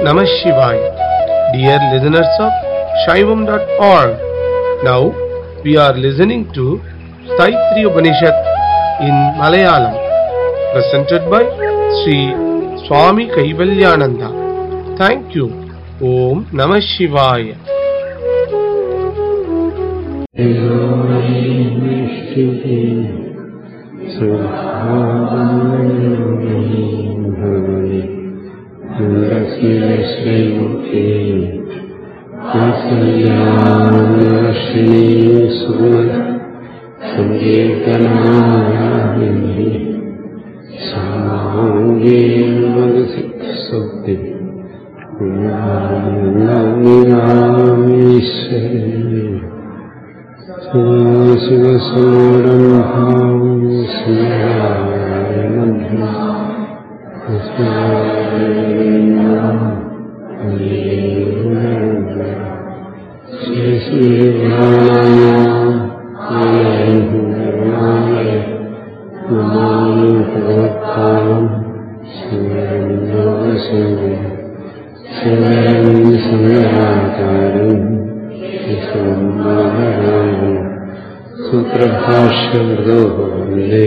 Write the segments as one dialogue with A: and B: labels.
A: Namah Shivaya. Dear listeners of Shaivam.org, now we are listening to Saitri Upanishad in Malayalam, presented by Sri Swami Kaivalyananda. Thank you. Om Namah Shivaya.
B: സൗക്തി സൂത്രഭാഷ്യമൃതോഹേ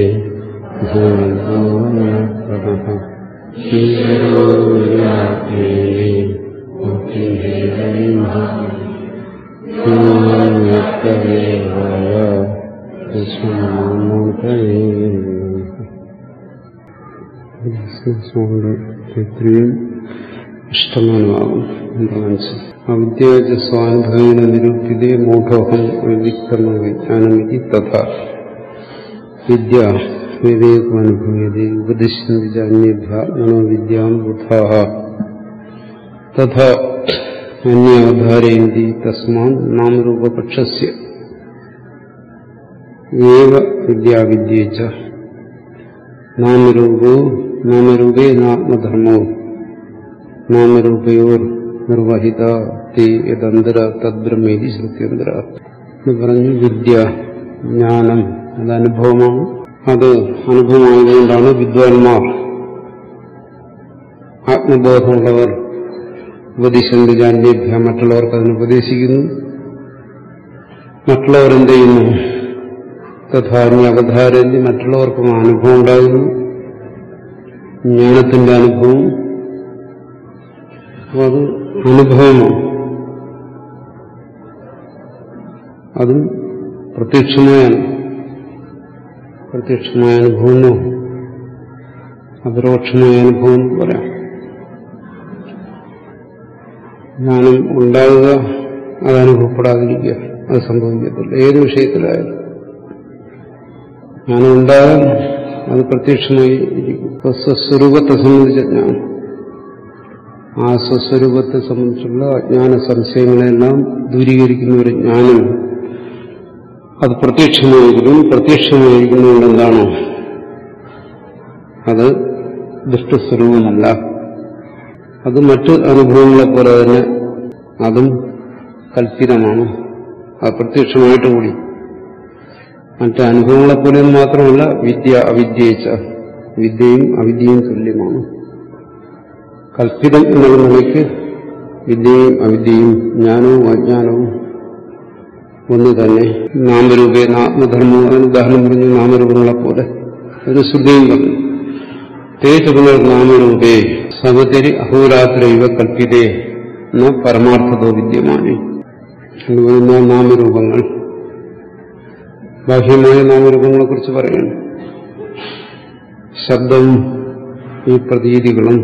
B: ഇത്രയും ഇഷ്ടമാനുമാകും എന്താ മനസ്സിൽ അവിദ്യാജ സ്വാനുഭവേന നിരൂപിതേ മൂഢോഹം വിവിക്തമ വിജ്ഞാനമിതി തഥാ വിദ്യ വിവേകമനുഭൂയതേ ഉപദിശന്തി ചന്യേഭ്യ മനോവിദ്യാം ബുധാः തഥാ അന്യാവധാരയന്തി തസ്മാൻ നാമരൂപപക്ഷസ്യ ഏവ വിദ്യാവിദ്യേച്ച നാമരൂപോ നാമരൂപേ നാത്മധർമ്മോ നാമരൂപയോർ നിർവഹിത തേ യദന്തര തദ്ബ്രഹ്മേതി ശ്രുത്യന്തര എന്ന് പറഞ്ഞു വിദ്യ ജ്ഞാനം അത് അനുഭവമാണ് അത് അനുഭവമായതുകൊണ്ടാണ് വിദ്വാൻമാർ ആത്മബോധമുള്ളവർ ഉപദേശിച്ചത് ജാന്യേഭ്യ മറ്റുള്ളവർക്ക് അതിന് ഉപദേശിക്കുന്നു മറ്റുള്ളവർ എന്ത് ചെയ്യുന്നു തഥാന്യ അവധാരന്തി മറ്റുള്ളവർക്കും അനുഭവം ഉണ്ടാകുന്നു ജ്ഞാനത്തിന്റെ അനുഭവം അപ്പൊ അത് അനുഭവമാണ് അതും പ്രത്യക്ഷമായ പ്രത്യക്ഷമായ അനുഭവമോ അപരോക്ഷമായ അനുഭവം എന്ന് പറയാം ജ്ഞാനം ഉണ്ടാകുക അത് അനുഭവപ്പെടാതിരിക്കുക അത് സംഭവിക്കത്തില്ല ഏത് വിഷയത്തിലായാലും ജ്ഞാനം ഉണ്ടാകാൻ അത് പ്രത്യക്ഷമായി ഇരിക്കും ഇപ്പൊ സ്വസ്വരൂപത്തെ സംബന്ധിച്ച ജ്ഞാനം ആ സ്വസ്വരൂപത്തെ സംബന്ധിച്ചുള്ള അജ്ഞാന സംശയങ്ങളെല്ലാം ദൂരീകരിക്കുന്ന ഒരു ജ്ഞാനം അത് പ്രത്യക്ഷമായിരിക്കും പ്രത്യക്ഷമായിരിക്കുന്നതുകൊണ്ട് എന്താണ് അത് ദുഷ്ടസ്വരൂപമല്ല അത് മറ്റ് അനുഭവങ്ങളെ പോലെ തന്നെ അതും കൽപ്പിതമാണ് അത് പ്രത്യക്ഷമായിട്ട് കൂടി മറ്റ് അനുഭവങ്ങളെ പോലെ മാത്രമല്ല വിദ്യ അവിദ്യയിച്ച വിദ്യയും അവിദ്യയും തുല്യമാണ് കൽപ്പിതം എന്നുള്ള നിലയ്ക്ക് വിദ്യയും അവിദ്യയും ജ്ഞാനവും അജ്ഞാനവും ഒന്ന് തന്നെ നാമരൂപേ ആത്മധർമ്മം അതിന് ഉദാഹരണം പറഞ്ഞു നാമരൂപങ്ങളെ പോലെ ഒരു ശ്രുതിയും പറഞ്ഞു തേജ് പുനർ നാമരൂപേ സമതിരി അഹോരാത്ര ഇവ കൽപ്പിതേ എന്ന പരമാർത്ഥതോ വിദ്യമാണ് പറയുന്ന നാമരൂപങ്ങൾ ബാഹ്യമായ നാമരൂപങ്ങളെ കുറിച്ച് പറയുന്നു ശബ്ദവും ഈ പ്രതീതികളും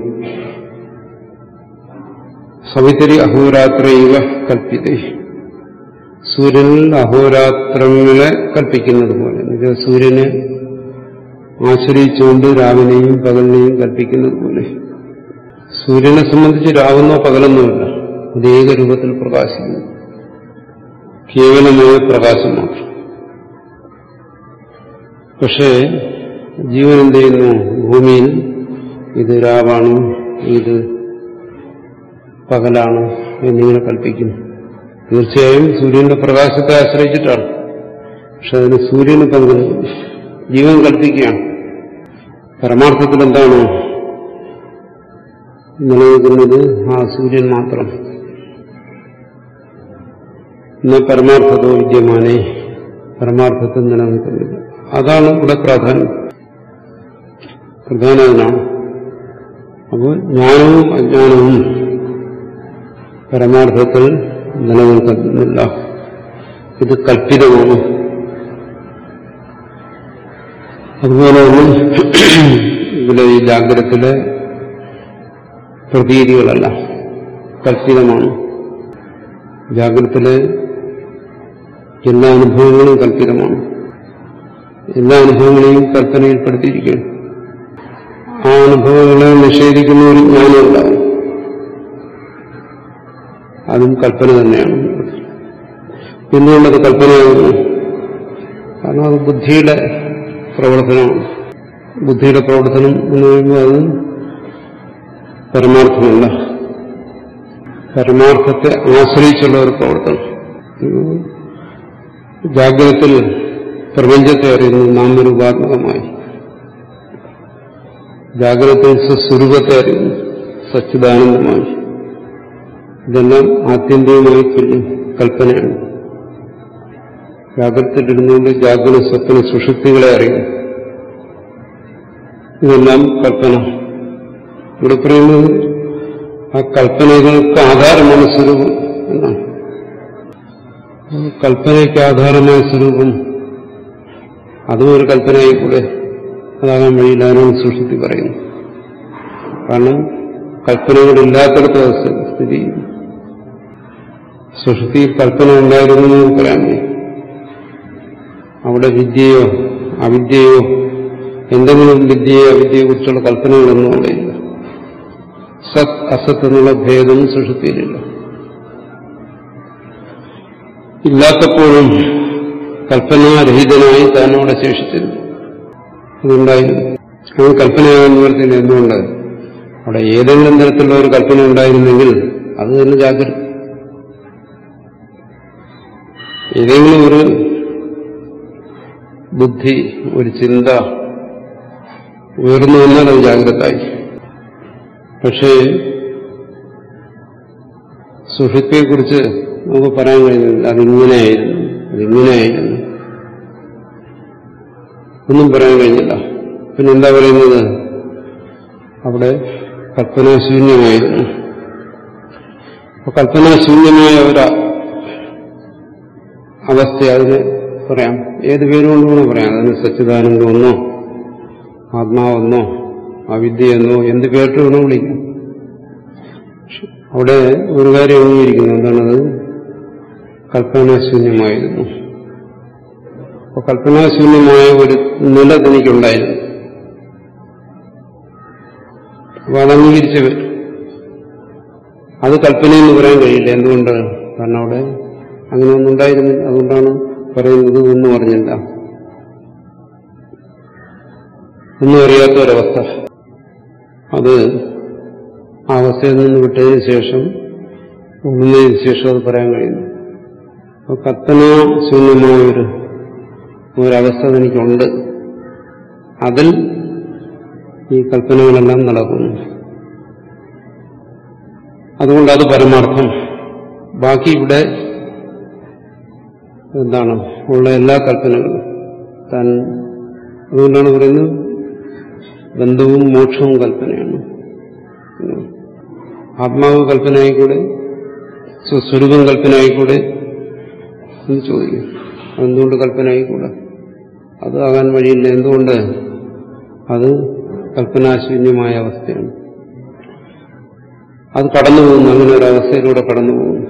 B: സവിതരി അഹോരാത്ര ഇവ കൽപ്പിതേ സൂര്യനിൽ അഹോരാത്രങ്ങളെ കൽപ്പിക്കുന്നത് പോലെ എന്നുവെച്ചാൽ സൂര്യനെ ആശ്രയിച്ചുകൊണ്ട് രാവിനെയും പകലിനെയും കൽപ്പിക്കുന്നത് പോലെ സൂര്യനെ സംബന്ധിച്ച് രാവെന്നോ പകലെന്നോല്ല അത് ഏകരൂപത്തിൽ പ്രകാശിക്കുന്നു കേവലമായ പ്രകാശം മാത്രം പക്ഷേ ജീവൻ എന്ത് ചെയ്യുന്നു ഭൂമിയിൽ ഇത് രാവാണ് ഇത് പകലാണ് എന്നിങ്ങനെ കൽപ്പിക്കുന്നു തീർച്ചയായും സൂര്യന്റെ പ്രകാശത്തെ ആശ്രയിച്ചിട്ടാണ് പക്ഷെ അതിന് സൂര്യന് പങ്ക് ജീവൻ കൽപ്പിക്കുകയാണ് പരമാർത്ഥത്തിൽ എന്താണ് നിലനിൽക്കുന്നത് ആ സൂര്യൻ മാത്രം എന്ന പരമാർത്ഥതോ വിദ്യമാനെ പരമാർത്ഥത്തിൽ നിലനിൽക്കുന്നില്ല അതാണ് ഇവിടെ പ്രാധാന്യം പ്രധാന അതിനാണ് അപ്പോൾ ജ്ഞാനവും അജ്ഞാനവും പരമാർത്ഥത്തിൽ നിലനിൽക്കുന്നില്ല ഇത് കൽപ്പിതമാണ് അതുപോലെ തന്നെ ഇതിലെ ഈ ജാഗ്രതത്തിലെ പ്രതീതികളല്ല കൽപ്പിതമാണ് ജാഗ്രതത്തിലെ എല്ലാ അനുഭവങ്ങളും കൽപ്പിതമാണ് എല്ലാ അനുഭവങ്ങളെയും കൽപ്പനയിൽപ്പെടുത്തിയിരിക്കുകയാണ് ആ അനുഭവങ്ങളെ നിഷേധിക്കുന്ന ഒരു ജ്ഞാനം ഉണ്ടാവും അതും കൽപ്പന തന്നെയാണ് എന്തുകൊണ്ടത് കൽപ്പനയാകുന്നു കാരണം അത് ബുദ്ധിയുടെ പ്രവർത്തനമാണ് ബുദ്ധിയുടെ പ്രവർത്തനം എന്ന് പറയുമ്പോൾ അത് പരമാർത്ഥമല്ല പരമാർത്ഥത്തെ ആശ്രയിച്ചുള്ള ഒരു പ്രവർത്തനം ജാഗ്രതത്തിൽ പ്രപഞ്ചത്തെ അറിയുന്നു നാമരൂപാത്മകമായി ജാഗ്രതത്തിൽ സ്വസ്വരൂപത്തെ അറിയുന്നു സച്ചിദാനന്ദമായി ഇതെല്ലാം ആത്യന്തികമായി കൽപ്പനയാണ് ജാഗ്രതയിലിരുന്നുകൊണ്ട് ജാഗ്രത സ്വപ്ന സുഷുപ്തികളെ അറിയുന്നു ഇതെല്ലാം കൽപ്പന ഇവിടെ പറയുന്നത് ആ കൽപ്പനകൾക്ക് ആധാരമാണ് സ്വരൂപം എന്നാണ് കൽപ്പനയ്ക്ക് ആധാരമായ സ്വരൂപം അതും ഒരു കൽപ്പനയായിക്കൂടെ അതാകാൻ വഴിയില്ല അതിനാണ് സുഷുപ്തി പറയുന്നു കാരണം കൽപ്പനകളില്ലാത്തടത്ത് സ്ഥിതി സുഷുപ്തിയിൽ കൽപ്പന ഉണ്ടായിരുന്നു എന്ന് പറയാൻ കഴിയും അവിടെ വിദ്യയോ അവിദ്യയോ എന്തെങ്കിലും വിദ്യയോ അവിദ്യയെ കുറിച്ചുള്ള കൽപ്പനകളൊന്നും അവിടെയില്ല സത് അസത്ത് എന്നുള്ള ഭേദം സുഷുപ്തിയിലില്ല ഇല്ലാത്തപ്പോഴും കൽപ്പനാരഹിതനായി താനോടെ ശേഷിച്ചിരുന്നു അതുണ്ടായിരുന്നു അത് കൽപ്പനയാകാൻ നിവർത്തിയില്ല എന്തുകൊണ്ട് അവിടെ ഏതെങ്കിലും തരത്തിലുള്ള ഒരു കൽപ്പന ഉണ്ടായിരുന്നെങ്കിൽ അത് തന്നെ ജാഗ്രത ഏതെങ്കിലും ഒരു ബുദ്ധി ഒരു ചിന്ത ഉയർന്നു വന്നാൽ അത് ജാഗ്രതായി പക്ഷേ സുഷുപ്തിയെക്കുറിച്ച് നമുക്ക് പറയാൻ കഴിയുന്നില്ല അതിങ്ങനെയായിരുന്നു അതിങ്ങനെയായിരുന്നു ഒന്നും പറയാൻ കഴിഞ്ഞില്ല പിന്നെ എന്താ പറയുന്നത് അവിടെ കൽപ്പനാശൂന്യമായിരുന്നു അപ്പൊ കൽപ്പനാശൂന്യമായ ഒരു അവസ്ഥ അതിന് പറയാം ഏത് പേരുകൊണ്ട് വേണം പറയാം അതിന് സച്ചിദാനന്ദമെന്നോ ആത്മാവെന്നോ അവിദ്യയെന്നോ എന്ത് പേരിട്ട് വേണോ വിളിക്കാം അവിടെ ഒരു കാര്യം അംഗീകരിക്കുന്നു എന്താണത് കൽപ്പനാശൂന്യമായിരുന്നു അപ്പൊ കൽപ്പനാശൂന്യമായ ഒരു നില തനിക്കുണ്ടായിരുന്നു അപ്പൊ അത് അംഗീകരിച്ച പറ്റും അത് കൽപ്പനയെന്ന് പറയാൻ കഴിയില്ല എന്തുകൊണ്ട് കാരണം അവിടെ അങ്ങനെ ഒന്നും ഉണ്ടായിരുന്നില്ല അതുകൊണ്ടാണ് പറയുന്നത് ഒന്നും അറിഞ്ഞില്ല ഒന്നും അറിയാത്ത ഒരവസ്ഥ അത് ആ അവസ്ഥയിൽ നിന്ന് വിട്ടതിന് ശേഷം ഉണർന്നതിന് ശേഷം അത് പറയാൻ കഴിയുന്നു അപ്പൊ കൽപ്പനാശൂന്യമായ ഒരു ഒരവസ്ഥ എനിക്കുണ്ട് അതിൽ ഈ കൽപ്പനകളെല്ലാം നടക്കുന്നു അതുകൊണ്ട് അത് പരമാർത്ഥം ബാക്കി ഇവിടെ എന്താണ് ഉള്ള എല്ലാ കൽപ്പനകളും താൻ അതുകൊണ്ടാണ് പറയുന്നത് ബന്ധവും മോക്ഷവും കൽപ്പനയാണ് ആത്മാവ് കൽപ്പനയായിക്കൂടെ സ്വസ്വരൂപം കൽപ്പനയായിക്കൂടെ എന്ന് ചോദിക്കും അതെന്തുകൊണ്ട് കൽപ്പനയായിക്കൂടെ അത് ആകാൻ വഴിയില്ല എന്തുകൊണ്ട് അത് കൽപ്പനാശൂന്യമായ അവസ്ഥയാണ് അത് കടന്നു പോകുന്നു അങ്ങനെ ഒരു അവസ്ഥയിലൂടെ കടന്നു പോകുന്നു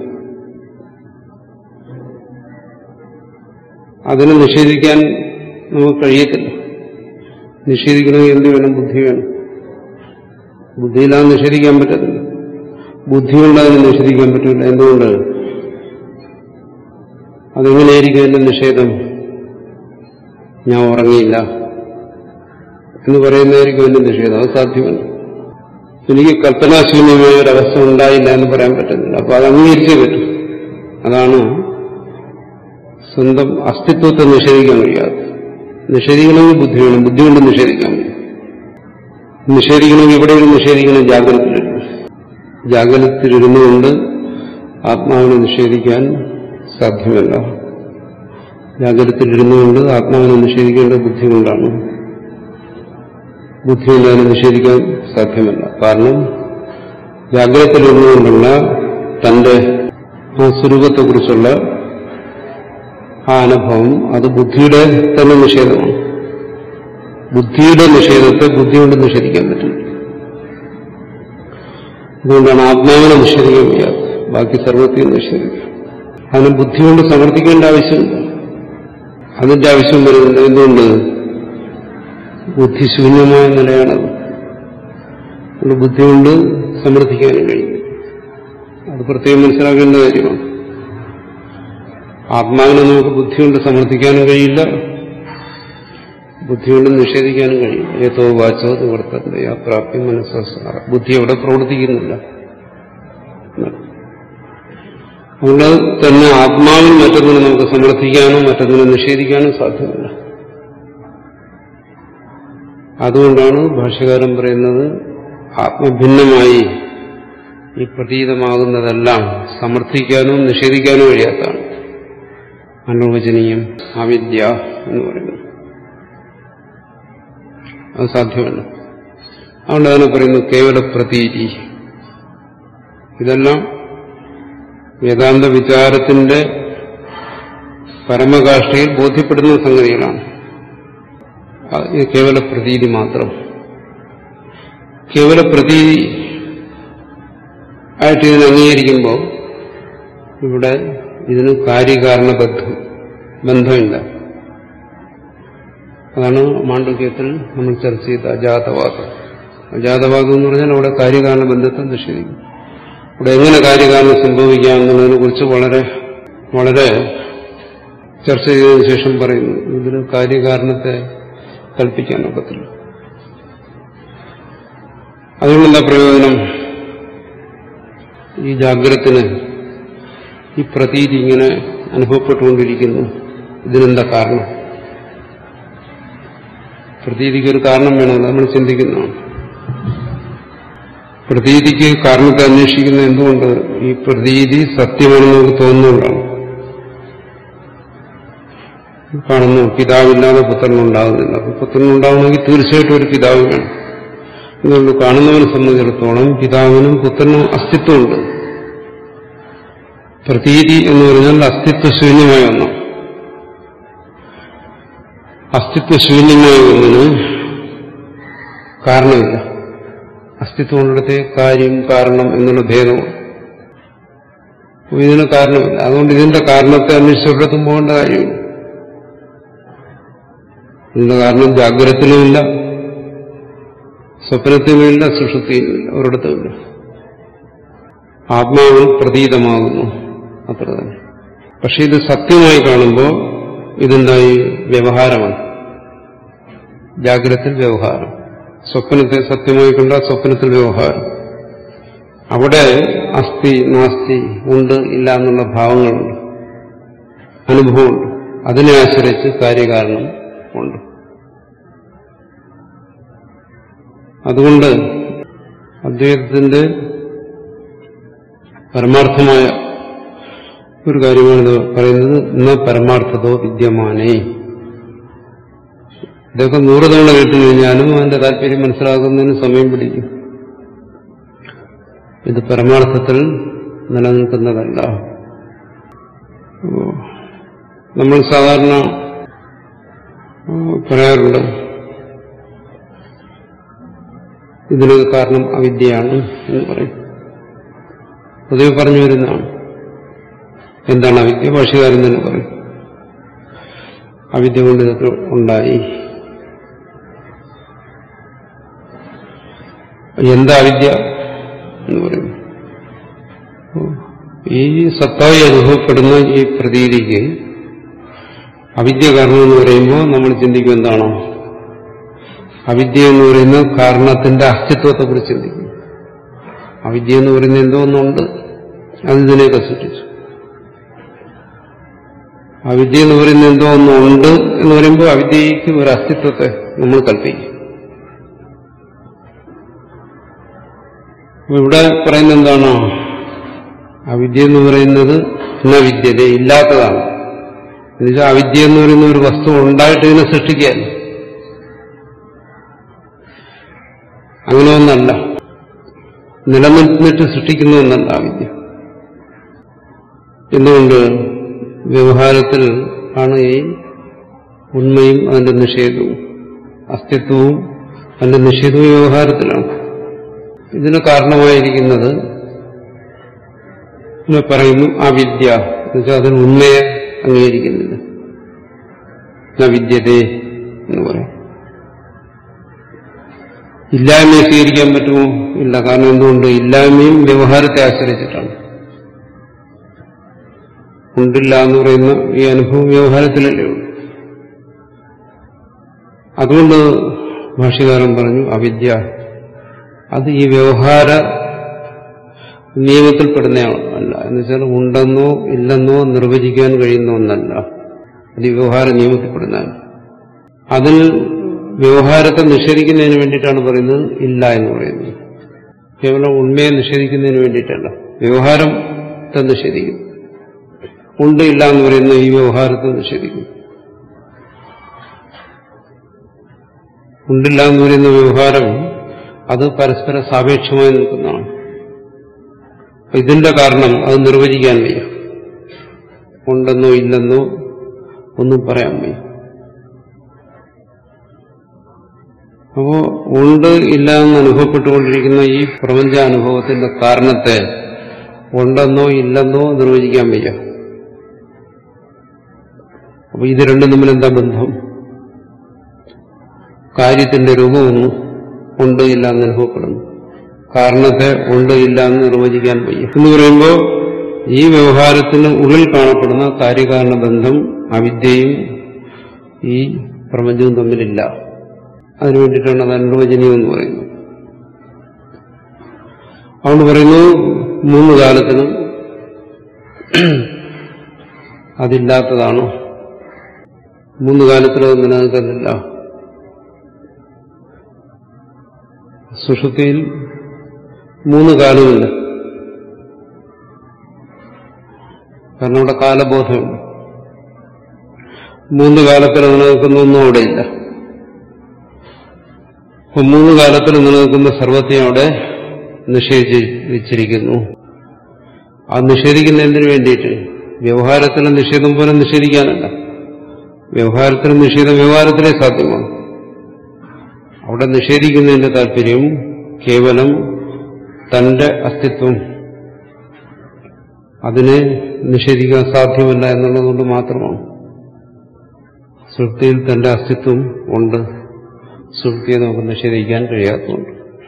B: അതിനെ നിഷേധിക്കാൻ നമുക്ക് കഴിയത്തില്ല നിഷേധിക്കണമെങ്കിൽ എന്ത് വേണം ബുദ്ധി വേണം ബുദ്ധിയില്ലാതെ നിഷേധിക്കാൻ പറ്റത്തില്ല ബുദ്ധി കൊണ്ട് അതിനെ നിഷേധിക്കാൻ പറ്റില്ല എന്തുകൊണ്ട് അതെങ്ങനെയായിരിക്കും എന്റെ നിഷേധം ഞാൻ ഉറങ്ങിയില്ല എന്ന് പറയുന്നതായിരിക്കും എന്റെ നിഷേധം അത് സാധ്യമല്ല എനിക്ക് കൽപ്പനാശൂന്യമായ ഒരു അവസ്ഥ ഉണ്ടായില്ല എന്ന് പറയാൻ പറ്റുന്നില്ല അപ്പൊ അത് അംഗീകരിച്ചേ പറ്റും അതാണ് സ്വന്തം അസ്തിത്വത്തെ നിഷേധിക്കാൻ കഴിയാതെ നിഷേധിക്കണമെങ്കിൽ ബുദ്ധി വേണം ബുദ്ധി കൊണ്ട് നിഷേധിക്കാൻ കഴിയും നിഷേധിക്കണമെങ്കിൽ ഇവിടെ ഒരു നിഷേധിക്കണം ജാഗ്രതയിലുണ്ട് ജാഗ്രതത്തിലിരുന്നുകൊണ്ട് ആത്മാവിനെ നിഷേധിക്കാൻ സാധ്യമല്ല ജാഗ്രതത്തിലിരുന്നുകൊണ്ട് ആത്മാവിനെ നിഷേധിക്കേണ്ട ബുദ്ധി കൊണ്ടാണ് ബുദ്ധി കൊണ്ട് അതിനെ നിഷേധിക്കാൻ സാധ്യമല്ല കാരണം ജാഗ്രതത്തിലിരുന്നുകൊണ്ടുള്ള തന്റെ ആ സ്വരൂപത്തെക്കുറിച്ചുള്ള ആ അനുഭവം അത് ബുദ്ധിയുടെ തന്നെ നിഷേധമാണ് ബുദ്ധിയുടെ നിഷേധത്തെ ബുദ്ധി കൊണ്ട് നിഷേധിക്കാൻ പറ്റില്ല അതുകൊണ്ടാണ് ആത്മാവിനെ നിഷേധിക്കാൻ വയ്യാത്തത് ബാക്കി സർവത്തെയും നിഷേധിക്കാം അതിന് ബുദ്ധി കൊണ്ട് സമർത്ഥിക്കേണ്ട ആവശ്യമില്ല അതിന്റെ ആവശ്യം വരുന്നുണ്ട് എന്തുകൊണ്ട് ബുദ്ധിശൂന്യമായ നിലയാണത് അതുകൊണ്ട് ബുദ്ധി കൊണ്ട് സമർത്ഥിക്കാനും കഴിയും അത് പ്രത്യേകം മനസ്സിലാക്കേണ്ട കാര്യമാണ് ആത്മാവിനെ നമുക്ക് ബുദ്ധി കൊണ്ട് സമർത്ഥിക്കാനും കഴിയില്ല ബുദ്ധി കൊണ്ട് നിഷേധിക്കാനും കഴിയും ഏതോ വാച്ചോ നിവർത്തന്റെ ആ പ്രാപ്തി മനസ്സാര ബുദ്ധി അവിടെ പ്രവർത്തിക്കുന്നില്ല അതുകൊണ്ട് തന്നെ ആത്മാവിൽ മറ്റൊന്നിനെ നമുക്ക് സമർത്ഥിക്കാനോ മറ്റൊന്നിനെ നിഷേധിക്കാനോ സാധ്യമല്ല അതുകൊണ്ടാണ് ഭാഷ്യകാരൻ പറയുന്നത് ആത്മഭിന്നമായി ഈ പ്രതീതമാകുന്നതെല്ലാം സമർത്ഥിക്കാനോ നിഷേധിക്കാനോ കഴിയാത്തതാണ് അനുവചനീയം അവിദ്യ എന്ന് പറയുന്നത് അത് സാധ്യമല്ല അതുകൊണ്ട് അതിനെ പറയുന്നു കേവല പ്രതീതി ഇതെല്ലാം വേദാന്ത വിചാരത്തിന്റെ പരമകാഷ്ഠയിൽ ബോധ്യപ്പെടുന്ന സംഗതികളാണ് ഇത് കേവല പ്രതീതി മാത്രം കേവല പ്രതീതി ആയിട്ട് ഇതിനെ അംഗീകരിക്കുമ്പോൾ ഇവിടെ ഇതിന് കാര്യകാരണ ബന്ധം ബന്ധമില്ല അതാണ് മാണ്ഡവ്യത്തിൽ നമ്മൾ ചർച്ച ചെയ്ത അജാതവാദം അജാതവാദം എന്ന് പറഞ്ഞാൽ അവിടെ കാര്യകാരണ ബന്ധത്തെ നിഷേധിക്കും ഇവിടെ എങ്ങനെ കാര്യകാരണം സംഭവിക്കാം എന്നുള്ളതിനെ കുറിച്ച് വളരെ വളരെ ചർച്ച ചെയ്തതിനു ശേഷം പറയുന്നു ഇതിന് കാര്യകാരണത്തെ കൽപ്പിക്കാൻ ഒക്കത്തില്ല അതുകൊണ്ടെന്താ പ്രയോജനം ഈ ജാഗ്രത്തിന് ഈ പ്രതീതി ഇങ്ങനെ അനുഭവപ്പെട്ടുകൊണ്ടിരിക്കുന്നു ഇതിനെന്താ കാരണം പ്രതീതിക്ക് ഒരു കാരണം വേണമല്ലോ നമ്മൾ ചിന്തിക്കുന്നതാണ് പ്രതീതിക്ക് കാരണത്തെ അന്വേഷിക്കുന്ന എന്തുകൊണ്ട് ഈ പ്രതീതി സത്യമാണെന്ന് നമുക്ക് തോന്നുന്നുകൊണ്ടാണ് കാണുന്നു പിതാവില്ലാതെ പുത്രനുണ്ടാകുന്നില്ല അപ്പൊ പുത്രനുണ്ടാവണമെങ്കിൽ തീർച്ചയായിട്ടും ഒരു പിതാവ് വേണം അതുകൊണ്ട് കാണുന്നവനെ സംബന്ധിച്ചിടത്തോളം പിതാവിനും പുത്രനും അസ്തിത്വമുണ്ട് പ്രതീതി എന്ന് പറഞ്ഞാൽ അസ്തിത്വശൂന്യമായ ഒന്നാണ് അസ്തിത്വശൂന്യമായ ഒന്നിന് കാരണമില്ല അസ്തിത്വമുള്ളിടത്തെ കാര്യം കാരണം എന്നുള്ള ഭേദമാണ് അപ്പൊ ഇതിന് കാരണമില്ല അതുകൊണ്ട് ഇതിന്റെ കാരണത്തെ അന്വേഷിച്ചൊരിടത്തും പോകേണ്ട കാര്യമില്ല ഇതിന്റെ കാരണം ജാഗ്രതത്തിലുമില്ല സ്വപ്നത്തിലുമില്ല സുഷുതിയിലുമില്ല ഒരിടത്തുമില്ല ആത്മാവിൽ പ്രതീതമാകുന്നു അത്ര തന്നെ പക്ഷെ ഇത് സത്യമായി കാണുമ്പോൾ ഇതെന്തായി വ്യവഹാരമാണ് ജാഗ്രതത്തിൽ വ്യവഹാരം സ്വപ്നത്തെ സത്യമായി കണ്ട സ്വപ്നത്തിൽ വ്യവഹാരം അവിടെ അസ്ഥി നാസ്തി ഉണ്ട് ഇല്ല എന്നുള്ള ഭാവങ്ങളുണ്ട് അനുഭവമുണ്ട് അതിനെ ആശ്രയിച്ച് കാര്യകാരണം ഉണ്ട് അതുകൊണ്ട് അദ്വൈതത്തിന്റെ പരമാർത്ഥമായ ഒരു കാര്യമാണ് പറയുന്നത് ഇന്ന പരമാർത്ഥതോ വിദ്യമാനേ ഇതൊക്കെ നൂറ് തവണ കേട്ടു കഴിഞ്ഞാലും അതിന്റെ താല്പര്യം മനസ്സിലാക്കുന്നതിന് സമയം പിടിക്കും ഇത് പരമാർത്ഥത്തിൽ നിലനിൽക്കുന്നതല്ല നമ്മൾ സാധാരണ പറയാറുണ്ട് ഇതിനൊക്കെ കാരണം അവിദ്യയാണ് എന്ന് പറയും പൊതുവെ പറഞ്ഞു വരുന്നതാണ് എന്താണ് അവിദ്യ ഭാഷകാരൻ തന്നെ പറയും അവിദ്യ കൊണ്ട് ഇതൊക്കെ ഉണ്ടായി എന്താ അവിദ്യ എന്ന് പറയും ഈ സത്തായി അനുഭവപ്പെടുന്ന ഈ പ്രതീതിക്ക് അവിദ്യ കാരണം എന്ന് പറയുമ്പോൾ നമ്മൾ ചിന്തിക്കും എന്താണോ അവിദ്യ എന്ന് പറയുന്ന കാരണത്തിന്റെ അസ്തിത്വത്തെ കുറിച്ച് ചിന്തിക്കും അവിദ്യ എന്ന് പറയുന്ന എന്തോ ഒന്നുണ്ട് അത് ഇതിനെയൊക്കെ സൃഷ്ടിച്ചു അവിദ്യ എന്ന് പറയുന്ന എന്തോ ഒന്നുണ്ട് എന്ന് പറയുമ്പോൾ അവിദ്യയ്ക്ക് ഒരു അസ്തിത്വത്തെ നമ്മൾ കൽപ്പിക്കും അപ്പൊ ഇവിടെ പറയുന്നത് എന്താണ് അവിദ്യ എന്ന് പറയുന്നത് ന വിദ്യത ഇല്ലാത്തതാണ് എന്നുവെച്ചാൽ അവിദ്യ എന്ന് പറയുന്ന ഒരു വസ്തു ഉണ്ടായിട്ട് ഇതിനെ സൃഷ്ടിക്കാൻ അങ്ങനെ ഒന്നല്ല നിലനിന്നിട്ട് സൃഷ്ടിക്കുന്ന ഒന്നല്ല അവിദ്യ എന്തുകൊണ്ട് വ്യവഹാരത്തിൽ ആണ് ഈ ഉണ്മയും അതിന്റെ നിഷേധവും അസ്തിത്വവും അതിന്റെ നിഷേധവും വ്യവഹാരത്തിലാണ് ഇതിന് കാരണമായിരിക്കുന്നത് ഇവിടെ പറയുന്നു അവിദ്യ എന്നുവെച്ചാൽ അതിന് ഉണ്മയെ അംഗീകരിക്കുന്നില്ല ന വിദ്യതേ എന്ന് പറയും ഇല്ലായ്മയെ സ്വീകരിക്കാൻ പറ്റുമോ ഇല്ല കാരണം എന്തുകൊണ്ട് ഇല്ലായ്മയും വ്യവഹാരത്തെ ആശ്രയിച്ചിട്ടാണ് ഉണ്ടില്ല എന്ന് പറയുന്ന ഈ അനുഭവം വ്യവഹാരത്തിലല്ലേ ഉള്ളൂ അതുകൊണ്ട് ഭാഷ്യകാരൻ പറഞ്ഞു അവിദ്യ അത് ഈ വ്യവഹാര നിയമത്തിൽപ്പെടുന്ന അല്ല എന്ന് വെച്ചാൽ ഉണ്ടെന്നോ ഇല്ലെന്നോ നിർവചിക്കാൻ കഴിയുന്ന ഒന്നല്ല അത് ഈ വ്യവഹാര നിയമത്തിൽപ്പെടുന്നതാണ് അതിൽ വ്യവഹാരത്തെ നിഷേധിക്കുന്നതിന് വേണ്ടിയിട്ടാണ് പറയുന്നത് ഇല്ല എന്ന് പറയുന്നത് കേവലം ഉണ്മയെ നിഷേധിക്കുന്നതിന് വേണ്ടിയിട്ടല്ല വ്യവഹാരത്തെ നിഷേധിക്കുന്നു ഉണ്ട് ഇല്ല എന്ന് പറയുന്ന ഈ വ്യവഹാരത്തെ നിഷേധിക്കുന്നു ഉണ്ടില്ല എന്ന് പറയുന്ന വ്യവഹാരം അത് പരസ്പര സാപേക്ഷമായി നിൽക്കുന്നതാണ് ഇതിന്റെ കാരണം അത് നിർവചിക്കാൻ വയ്യ ഉണ്ടെന്നോ ഇല്ലെന്നോ ഒന്നും പറയാൻ വയ്യ അപ്പോ ഉണ്ട് ഇല്ല എന്ന് അനുഭവപ്പെട്ടുകൊണ്ടിരിക്കുന്ന ഈ പ്രപഞ്ചാനുഭവത്തിന്റെ കാരണത്തെ ഉണ്ടെന്നോ ഇല്ലെന്നോ നിർവചിക്കാൻ വയ്യ അപ്പൊ ഇത് രണ്ടും തമ്മിൽ എന്താ ബന്ധം കാര്യത്തിന്റെ രൂപമൊന്നും ഉണ്ട് ഇല്ല എന്ന് അനുഭവപ്പെടുന്നു കാരണത്തെ ഉണ്ട് ഇല്ല എന്ന് നിർവചിക്കാൻ വയ്യ എന്ന് പറയുമ്പോൾ ഈ വ്യവഹാരത്തിന് ഉള്ളിൽ കാണപ്പെടുന്ന കാര്യകാരണ ബന്ധം അവിദ്യയും ഈ പ്രപഞ്ചവും തമ്മിലില്ല അതിനു വേണ്ടിയിട്ടാണ് അത് അനിർവചനീയം എന്ന് പറയുന്നത് അതുകൊണ്ട് പറയുന്നു മൂന്ന് കാലത്തിനും അതില്ലാത്തതാണ് മൂന്ന് കാലത്തിലും അത് നിലനിൽക്കുന്നില്ല സുഷുതിയിൽ മൂന്ന് കാലമില്ല കാരണം അവിടെ കാലബോധമുണ്ട് മൂന്ന് കാലത്തിൽ നിലനിൽക്കുന്നൊന്നും അവിടെയില്ല അപ്പൊ മൂന്ന് കാലത്തിൽ നിലനിൽക്കുന്ന സർവത്തെ അവിടെ നിഷേധിച്ചിരിക്കുന്നു അത് നിഷേധിക്കുന്നതിന് വേണ്ടിയിട്ട് വ്യവഹാരത്തിലെ നിഷേധം പോലെ നിഷേധിക്കാനല്ല വ്യവഹാരത്തിലെ നിഷേധം വ്യവഹാരത്തിലെ സാധ്യമാണ് അവിടെ നിഷേധിക്കുന്നതിന്റെ താല്പര്യം കേവലം തന്റെ അസ്തിത്വം അതിനെ നിഷേധിക്കാൻ സാധ്യമല്ല എന്നുള്ളതുകൊണ്ട് മാത്രമാണ് സൃഷ്ടിയിൽ തന്റെ അസ്തിത്വം ഉണ്ട് സൃഷ്ടിയെ നമുക്ക് നിഷേധിക്കാൻ കഴിയാത്തതുകൊണ്ട്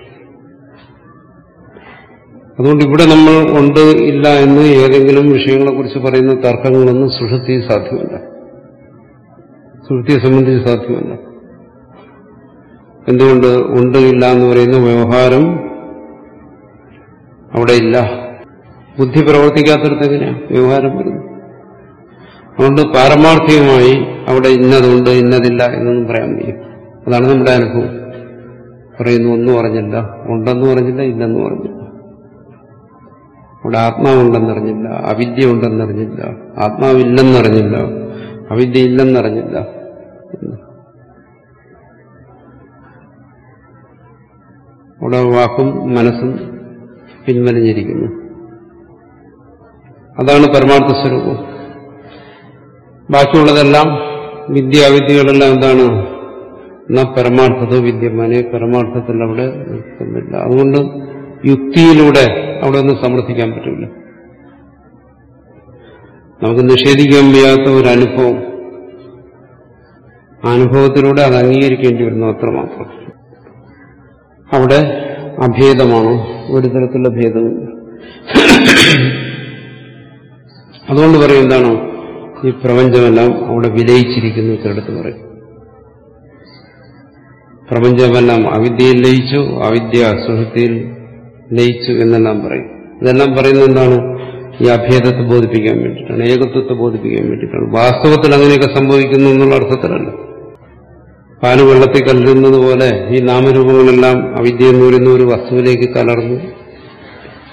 B: അതുകൊണ്ട് ഇവിടെ നമ്മൾ ഉണ്ട് ഇല്ല എന്ന് ഏതെങ്കിലും വിഷയങ്ങളെക്കുറിച്ച് പറയുന്ന തർക്കങ്ങളൊന്നും സുഷുപ്തി സാധ്യമല്ല സുഷുപ്തിയെ സംബന്ധിച്ച് സാധ്യമല്ല എന്തുകൊണ്ട് ഉണ്ട് ഇല്ല എന്ന് പറയുന്ന വ്യവഹാരം അവിടെ ഇല്ല ബുദ്ധി പ്രവർത്തിക്കാത്തടത്ത് എങ്ങനെയാണ് വ്യവഹാരം വരുന്നു അതുകൊണ്ട് പാരമാർത്ഥികമായി അവിടെ ഇന്നതുണ്ട് ഇന്നതില്ല എന്നൊന്നും പറയാൻ വയ്യ അതാണ് നമ്മുടെ അനുഭവം പറയുന്നു ഒന്നും പറഞ്ഞില്ല ഉണ്ടെന്ന് പറഞ്ഞില്ല ഇല്ലെന്ന് പറഞ്ഞില്ല അവിടെ ആത്മാവുണ്ടെന്നറിഞ്ഞില്ല അവിദ്യ ഉണ്ടെന്നറിഞ്ഞില്ല ആത്മാവില്ലെന്നറിഞ്ഞില്ല അവിദ്യ ഇല്ലെന്നറിഞ്ഞില്ല അവിടെ വാക്കും മനസ്സും പിൻവലിഞ്ഞിരിക്കുന്നു അതാണ് പരമാർത്ഥ സ്വരൂപം ബാക്കിയുള്ളതെല്ലാം വിദ്യ അവിദ്യകളെല്ലാം എന്താണ് എന്നാ പരമാർത്ഥതോ വിദ്യമാനെ പരമാർത്ഥത്തിൽ അവിടെ നിൽക്കുന്നില്ല അതുകൊണ്ട് യുക്തിയിലൂടെ അവിടെ ഒന്നും സമർത്ഥിക്കാൻ പറ്റില്ല നമുക്ക് നിഷേധിക്കാൻ വയ്യാത്ത ഒരു അനുഭവം ആ അനുഭവത്തിലൂടെ അത് അംഗീകരിക്കേണ്ടി വരുന്നു അത്രമാത്രം അവിടെ അഭേദമാണ് ഒരു തരത്തിലുള്ള ഭേദമില്ല അതുകൊണ്ട് പറയും എന്താണ് ഈ പ്രപഞ്ചമെല്ലാം അവിടെ വിലയിച്ചിരിക്കുന്നു ചിലടത്ത് പറയും പ്രപഞ്ചമെല്ലാം അവിദ്യയിൽ ലയിച്ചു അവിദ്യ സുഹൃത്തിയിൽ ലയിച്ചു എന്നെല്ലാം പറയും ഇതെല്ലാം പറയുന്നത് എന്താണ് ഈ അഭേദത്തെ ബോധിപ്പിക്കാൻ വേണ്ടിയിട്ടാണ് ഏകത്വത്തെ ബോധിപ്പിക്കാൻ വേണ്ടിയിട്ടാണ് വാസ്തവത്തിൽ അങ്ങനെയൊക്കെ സംഭവിക്കുന്നു എന്നുള്ള അർത്ഥത്തിലല്ല പാല് വെള്ളത്തിൽ കലരുന്നത് പോലെ ഈ നാമരൂപങ്ങളെല്ലാം അവിദ്യ എന്ന് പറയുന്ന ഒരു വസ്തുവിലേക്ക് കലർന്നു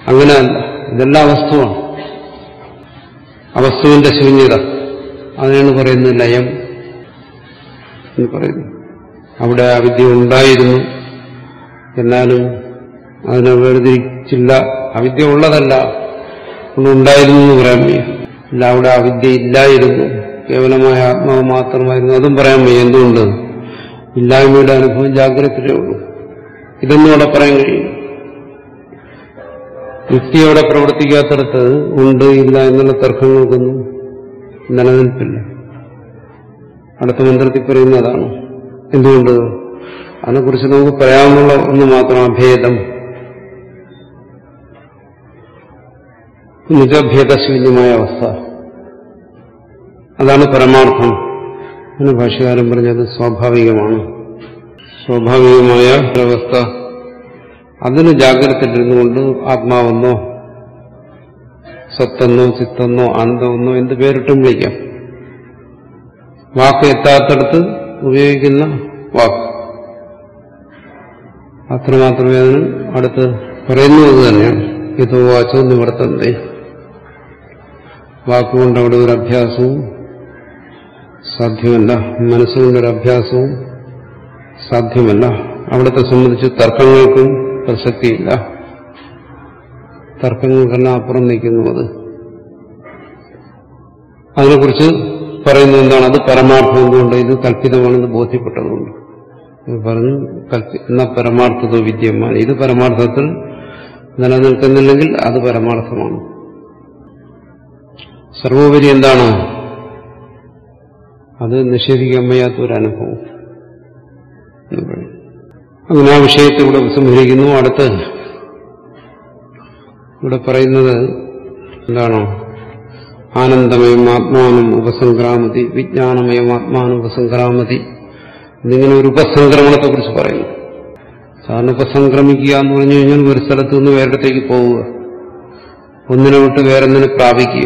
B: അങ്ങനെയല്ല ഇതെല്ലാം അവസ്ഥമാണ് അവസ്ഥവിന്റെ ശൂന്യത അതിനാണ് പറയുന്നത് ലയം എന്ന് പറയുന്നു അവിടെ അവിദ്യ ഉണ്ടായിരുന്നു എന്നാലും അതിനെ വേർതിരിച്ചില്ല അവിദ്യ ഉള്ളതല്ല ഉണ്ടായിരുന്നു എന്ന് പറയാൻ വയ്യ ഇല്ല അവിടെ അവിദ്യ ഇല്ലായിരുന്നു കേവലമായ ആത്മാവ് മാത്രമായിരുന്നു അതും പറയാൻ വയ്യ എന്തുകൊണ്ട് ഇല്ലായ്മയുടെ അനുഭവം ജാഗ്രതയിലേ ഉള്ളൂ ഇതൊന്നും അവിടെ പറയാൻ കഴിയും യുക്തി അവിടെ പ്രവർത്തിക്കാത്തടത്ത് ഉണ്ട് ഇല്ല എന്നുള്ള തർക്കങ്ങൾക്കൊന്നും നിലനിൽപ്പില്ല അടുത്ത മന്ത്രത്തിൽ പറയുന്ന അതാണ് എന്തുകൊണ്ട് അതിനെക്കുറിച്ച് നമുക്ക് പറയാവുന്ന ഒന്ന് മാത്രം അഭേദം നിജഭേദശൂന്യമായ അവസ്ഥ അതാണ് പരമാർത്ഥം എന്ന് ഭാഷകാരൻ പറഞ്ഞത് സ്വാഭാവികമാണ് സ്വാഭാവികമായ ഒരവസ്ഥ അതിന് ജാഗ്രതയിലിരുന്നുകൊണ്ട് ആത്മാവെന്നോ സത്തെന്നോ ചിത്തെന്നോ അന്തമെന്നോ എന്ത് പേരിട്ടും വിളിക്കാം വാക്ക് എത്താത്തടത്ത് ഉപയോഗിക്കുന്ന വാക്ക് അത്രമാത്രമേ അതിന് അടുത്ത് പറയുന്നത് തന്നെയാണ് ഇതോ വാച്ചോ നിവർത്തന്തേ വാക്കുകൊണ്ട് അവിടെ ഒരു അഭ്യാസവും സാധ്യമല്ല മനസ്സുകൊണ്ടൊരു അഭ്യാസവും സാധ്യമല്ല അവിടത്തെ സംബന്ധിച്ച് തർക്കങ്ങൾക്കും പ്രസക്തിയില്ല തർക്കങ്ങൾക്കെല്ലാം അപ്പുറം നിൽക്കുന്നു അത് അതിനെക്കുറിച്ച് പറയുന്നത് എന്താണ് അത് പരമാർത്ഥം എന്തുകൊണ്ട് ഇത് കൽപ്പിതമാണെന്ന് ബോധ്യപ്പെട്ടതുകൊണ്ട് പറഞ്ഞു കൽപ്പി എന്ന പരമാർത്ഥതോ വിദ്യമാണ് ഇത് പരമാർത്ഥത്തിൽ നിലനിൽക്കുന്നില്ലെങ്കിൽ അത് പരമാർത്ഥമാണ് സർവോപരി എന്താണ് അത് നിഷേധിക്കാൻ വയ്യാത്ത ഒരു അനുഭവം എന്ന് പറയും അങ്ങനെ ആ വിഷയത്തെ ഇവിടെ സംഹരിക്കുന്നു അടുത്ത് ഇവിടെ പറയുന്നത് എന്താണോ ആനന്ദമയം ആത്മാനം ഉപസംക്രാമതി വിജ്ഞാനമയം ആത്മാനം ഉപസംക്രാമതി എന്നിങ്ങനെ ഒരു ഉപസംക്രമണത്തെ കുറിച്ച് പറയുന്നു സാധാരണ ഉപസംക്രമിക്കുക എന്ന് പറഞ്ഞു കഴിഞ്ഞാൽ ഒരു സ്ഥലത്ത് നിന്ന് വേറിടത്തേക്ക് പോവുക ഒന്നിനെ വിട്ട് വേറൊന്നിനെ പ്രാപിക്കുക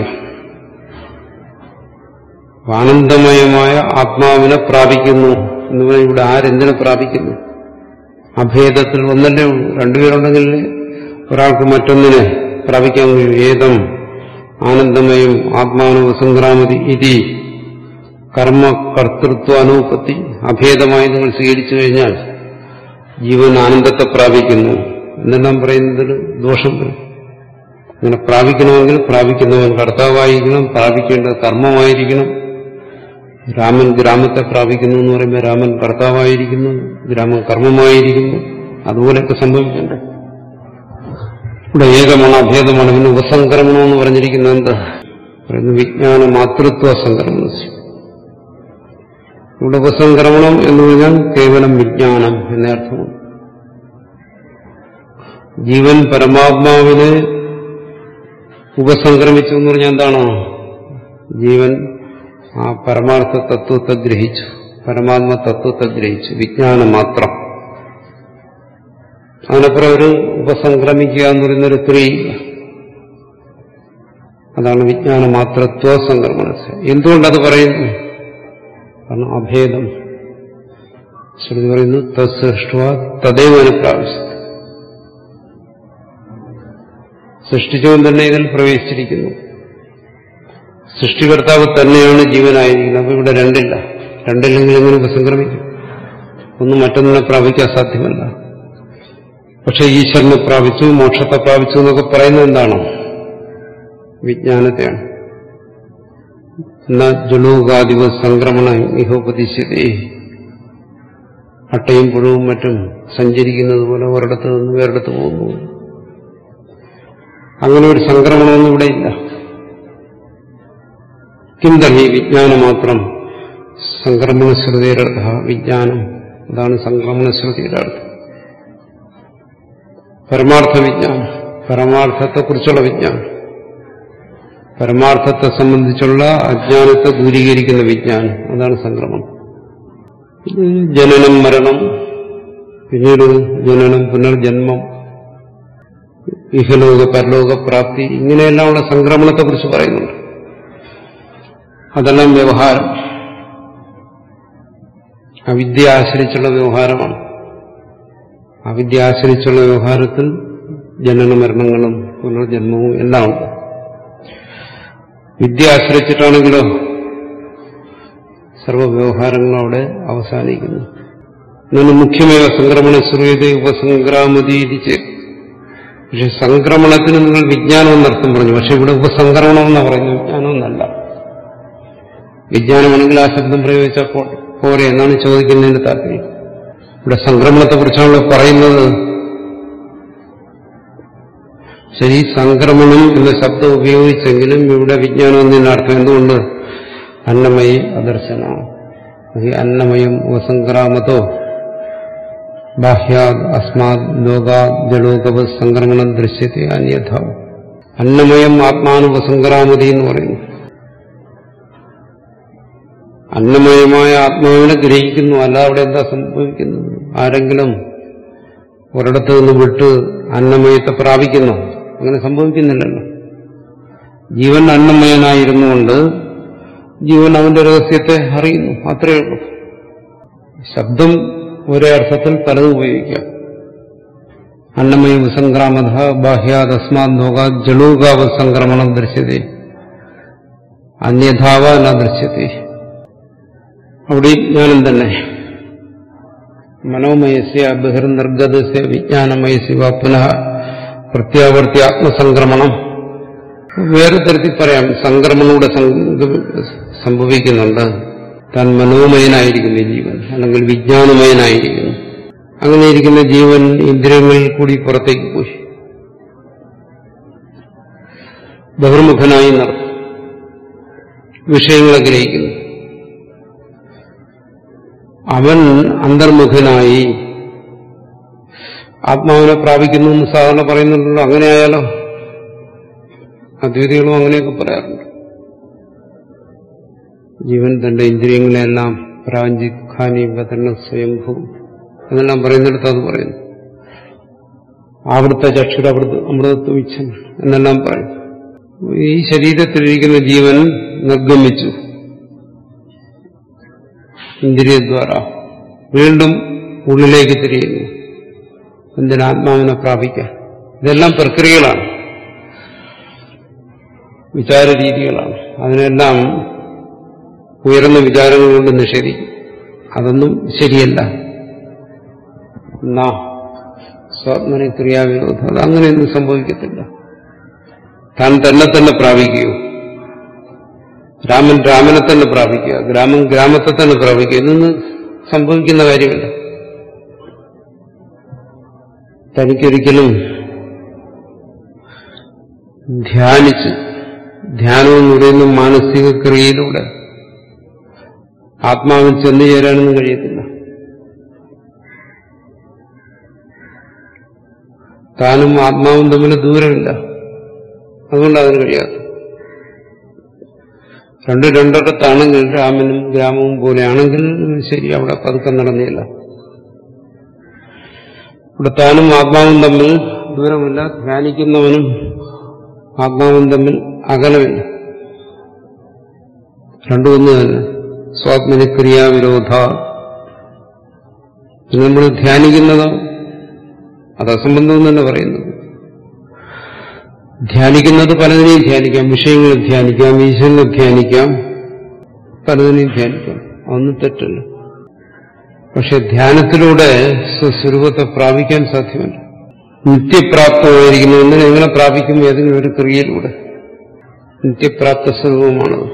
B: ആനന്ദമയമായ ആത്മാവിനെ പ്രാപിക്കുന്നു എന്ന് പറഞ്ഞാൽ ഇവിടെ ആരെന്തിനെ പ്രാപിക്കുന്നു അഭേദത്തിൽ ഒന്നല്ലേ ഉള്ളൂ രണ്ടുപേരുണ്ടെങ്കിൽ ഒരാൾക്ക് മറ്റൊന്നിനെ പ്രാപിക്കാൻ കഴിയും ഏതം ആനന്ദമയം ആത്മാനവ സംക്രാമതി ഇതി കർമ്മ കർത്തൃത്വ അനുപത്തി അഭേദമായി നിങ്ങൾ സ്വീകരിച്ചു കഴിഞ്ഞാൽ ജീവൻ ആനന്ദത്തെ പ്രാപിക്കുന്നു എന്നെല്ലാം പറയുന്നതിൽ ദോഷം വരും അങ്ങനെ പ്രാപിക്കണമെങ്കിൽ പ്രാപിക്കുന്നവൻ കർത്താവായിരിക്കണം പ്രാപിക്കേണ്ടത് കർമ്മമായിരിക്കണം രാമൻ ഗ്രാമത്തെ പ്രാപിക്കുന്നു എന്ന് പറയുമ്പോൾ രാമൻ കർത്താവായിരിക്കുന്നു ഗ്രാമം കർമ്മമായിരിക്കുന്നു അതുപോലെയൊക്കെ സംഭവിക്കണ്ടേ ഇവിടെ ഏകമാണ് അഭേദമാണ് പിന്നെ ഉപസംക്രമണം എന്ന് പറഞ്ഞിരിക്കുന്നത് എന്താ പറയുന്നു വിജ്ഞാന മാതൃത്വ സംക്രമണം ഇവിടെ ഉപസംക്രമണം എന്ന് പറഞ്ഞാൽ കേവലം വിജ്ഞാനം എന്ന അർത്ഥമാണ് ജീവൻ പരമാത്മാവിനെ ഉപസംക്രമിച്ചു എന്ന് പറഞ്ഞാൽ എന്താണോ ജീവൻ ആ പരമാർത്ഥ തത്വത്തെ ഗ്രഹിച്ചു പരമാത്മ തത്വത്തെ ഗ്രഹിച്ചു വിജ്ഞാനം മാത്രം അതിനപ്പുറം ഒരു ഉപസംക്രമിക്കുക എന്ന് പറയുന്നൊരു ക്രിയ അതാണ് വിജ്ഞാന മാത്രത്വ സംക്രമണ എന്തുകൊണ്ടത് പറയുന്നു കാരണം അഭേദം ശ്രുതി പറയുന്നു തത്സൃഷ്ട തദൈവന് പ്രാവശ്യം സൃഷ്ടിച്ചവൻ തന്നെ ഇതിൽ പ്രവേശിച്ചിരിക്കുന്നു സൃഷ്ടികർത്താവ് തന്നെയാണ് ജീവനായിരിക്കുന്നത് അപ്പൊ ഇവിടെ രണ്ടില്ല രണ്ടില്ലെങ്കിൽ എങ്ങനെ ഉപസംക്രമിക്കും ഒന്നും മറ്റൊന്നിനെ പ്രാപിക്കാൻ സാധ്യമല്ല പക്ഷെ ഈശ്വരനെ പ്രാപിച്ചു മോക്ഷത്തെ പ്രാപിച്ചു എന്നൊക്കെ പറയുന്നത് എന്താണോ വിജ്ഞാനത്തെയാണ് എന്നാ ജുളൂകാദിവ സംക്രമണ ഇഹോപതിശ്യതേ അട്ടയും പുഴവും മറ്റും സഞ്ചരിക്കുന്നത് പോലെ ഒരിടത്ത് നിന്ന് വേറിടത്ത് പോകുന്നു അങ്ങനെ ഒരു സംക്രമണമൊന്നും ഇവിടെ ഇല്ല കിന്തഹി വിജ്ഞാനം മാത്രം സംക്രമണശ്രുതിയുടെ അർത്ഥ വിജ്ഞാനം അതാണ് സംക്രമണശ്രുതിയുടെ അർത്ഥം പരമാർത്ഥ വിജ്ഞാനം പരമാർത്ഥത്തെക്കുറിച്ചുള്ള വിജ്ഞാനം പരമാർത്ഥത്തെ സംബന്ധിച്ചുള്ള അജ്ഞാനത്തെ ദൂരീകരിക്കുന്ന വിജ്ഞാനം അതാണ് സംക്രമണം ഇത് ജനനം മരണം പിന്നീട് ജനനം പുനർജന്മം ഇഹലോക പരലോക പ്രാപ്തി ഇങ്ങനെയെല്ലാമുള്ള സംക്രമണത്തെക്കുറിച്ച് പറയുന്നുണ്ട് അതെല്ലാം വ്യവഹാരം അവിദ്യ ആശ്രയിച്ചുള്ള വ്യവഹാരമാണ് അവിദ്യ ആശ്രയിച്ചുള്ള വ്യവഹാരത്തിൽ ജനന മരണങ്ങളും പുനർജന്മവും എല്ലാം ഉണ്ട് വിദ്യ ആശ്രയിച്ചിട്ടാണെങ്കിലോ സർവവ്യവഹാരങ്ങളും അവിടെ അവസാനിക്കുന്നു എന്നാണ് മുഖ്യമേവ സംക്രമണ ശ്രൂയത ഉപസംക്രാമതീതിച്ച് പക്ഷെ സംക്രമണത്തിന് നിങ്ങൾ വിജ്ഞാനം എന്നർത്ഥം പറഞ്ഞു പക്ഷെ ഇവിടെ ഉപസംക്രമണം എന്ന് പറയുന്നു വിജ്ഞാനം എന്നല്ല വിജ്ഞാനമാണെങ്കിൽ ആ ശബ്ദം പ്രയോഗിച്ചപ്പോൾ പോരെ എന്നാണ് ചോദിക്കുന്നതിന്റെ താല്പര്യം ഇവിടെ സംക്രമണത്തെക്കുറിച്ചാണല്ലോ പറയുന്നത് ശരി സംക്രമണം എന്ന ശബ്ദം ഉപയോഗിച്ചെങ്കിലും ഇവിടെ വിജ്ഞാനം എന്നതിന്റെ അർത്ഥം എന്തുകൊണ്ട് അന്നമയി അദർശന ഈ അന്നമയം ഉപസംക്രാമത്തോ ബാഹ്യാദ് അസ്മാത് ലോകാത് ജലോകവ സംക്രമണം ദൃശ്യത്തെ അന്യഥ അന്നമയം ആത്മാനുപസംക്രാമതി എന്ന് പറയുന്നു അന്നമയമായ ആത്മാവിനെ ഗ്രഹിക്കുന്നു അല്ല അവിടെ എന്താ സംഭവിക്കുന്നത് ആരെങ്കിലും ഒരിടത്ത് നിന്ന് വിട്ട് അന്നമയത്തെ പ്രാപിക്കുന്നു അങ്ങനെ സംഭവിക്കുന്നില്ലല്ലോ ജീവൻ അന്നമയനായിരുന്നുകൊണ്ട് ജീവൻ അവന്റെ രഹസ്യത്തെ അറിയുന്നു അത്രയേ ഉള്ളൂ ശബ്ദം ഒരേ അർത്ഥത്തിൽ പലതും ഉപയോഗിക്കാം അന്നമയ വിസംക്രാമത ബാഹ്യാദസ്മാത് നോകാ ജളൂകാവ സംക്രമണം ദൃശ്യത്തെ അന്യഥാവ ന ദൃശ്യത്തെ അവിടെ ജ്ഞാനം തന്നെ മനോമയസ്യ ബഹിർനിർഗതസ്യ വിജ്ഞാനമയസ്യ പുനഃ പ്രത്യാവർത്തി ആത്മസംക്രമണം വേറെ തരത്തിൽ പറയാം സംക്രമണൂടെ സംഭവിക്കുന്നുണ്ട് താൻ മനോമയനായിരിക്കുന്ന ജീവൻ അല്ലെങ്കിൽ വിജ്ഞാനമയനായിരിക്കുന്നു അങ്ങനെ ഇരിക്കുന്ന ജീവൻ ഇന്ദ്രിയങ്ങളിൽ കൂടി പുറത്തേക്ക് പോയി ബഹിർമുഖനായി നടത്തും വിഷയങ്ങളെ ഗ്രഹിക്കുന്നു അവൻ അന്തർമുഖനായി ആത്മാവിനെ പ്രാപിക്കുന്നു എന്ന് സാധാരണ പറയുന്നുണ്ടല്ലോ അങ്ങനെ ആയാലോ അദ്വൈതികളും അങ്ങനെയൊക്കെ പറയാറുണ്ട് ജീവൻ തന്റെ ഇന്ദ്രിയങ്ങളെല്ലാം പ്രാഞ്ചിഖാനി വതരണ സ്വയംഭൂ എന്നെല്ലാം പറയുന്നിടത്ത് അത് പറയുന്നു ആവൃത്ത ചക്ഷുര അമൃതത്വ ഇച്ഛൻ എന്നെല്ലാം പറയും ഈ ശരീരത്തിലിരിക്കുന്ന ജീവൻ നിർഗമിച്ചു ഇന്ദ്രിയദ്വാര വീണ്ടും ഉള്ളിലേക്ക് തിരിയുന്നു എന്തിനാത്മാവിനെ പ്രാപിക്കാൻ ഇതെല്ലാം പ്രക്രിയകളാണ് വിചാര രീതികളാണ് അതിനെല്ലാം ഉയർന്ന വിചാരങ്ങൾ കൊണ്ട് നിഷേധിക്കും അതൊന്നും ശരിയല്ല എന്നാ സ്വാത്മന ക്രിയാവിരോധം അതങ്ങനെയൊന്നും സംഭവിക്കത്തില്ല താൻ തന്നെ തന്നെ പ്രാപിക്കുകയോ രാമൻ രാമനെ തന്നെ പ്രാപിക്കുക ഗ്രാമം ഗ്രാമത്തെ തന്നെ പ്രാപിക്കുക ഇതൊന്നും സംഭവിക്കുന്ന കാര്യമില്ല തനിക്കൊരിക്കലും ധ്യാനിച്ച് ധ്യാനം എന്ന് പറയുന്ന മാനസിക ക്രിയയിലൂടെ ആത്മാവിൽ ചെന്നു ചേരാനൊന്നും കഴിയത്തില്ല താനും ആത്മാവും തമ്മിൽ ദൂരമില്ല അതുകൊണ്ട് അതിന് കഴിയാത്ത രണ്ട് രണ്ടിടത്താണെങ്കിൽ രാമനും ഗ്രാമവും പോലെയാണെങ്കിൽ ശരി അവിടെ പതുക്കെ നടന്നില്ല ഇവിടെ താനും ആത്മാവും തമ്മിൽ ദൂരമില്ല ധ്യാനിക്കുന്നവനും ആത്മാവും തമ്മിൽ അകലമില്ല രണ്ടും ഒന്ന് തന്നെ സ്വാത്മനി ക്രിയാവിരോധ നമ്മൾ ധ്യാനിക്കുന്നതോ അത് അസംബന്ധം തന്നെ പറയുന്നത് ധ്യാനിക്കുന്നത് പലതിനെയും ധ്യാനിക്കാം വിഷയങ്ങളെ ധ്യാനിക്കാം ഈശ്വരനെ ധ്യാനിക്കാം പലതിനെയും ധ്യാനിക്കാം അതൊന്നും തെറ്റല്ല പക്ഷെ ധ്യാനത്തിലൂടെ സ്വസ്വരൂപത്തെ പ്രാപിക്കാൻ സാധ്യമല്ല നിത്യപ്രാപ്തമായിരിക്കുന്നു ഒന്നിനെ എങ്ങനെ പ്രാപിക്കും ഏതെങ്കിലും ഒരു ക്രിയയിലൂടെ നിത്യപ്രാപ്ത സ്വരൂപമാണത്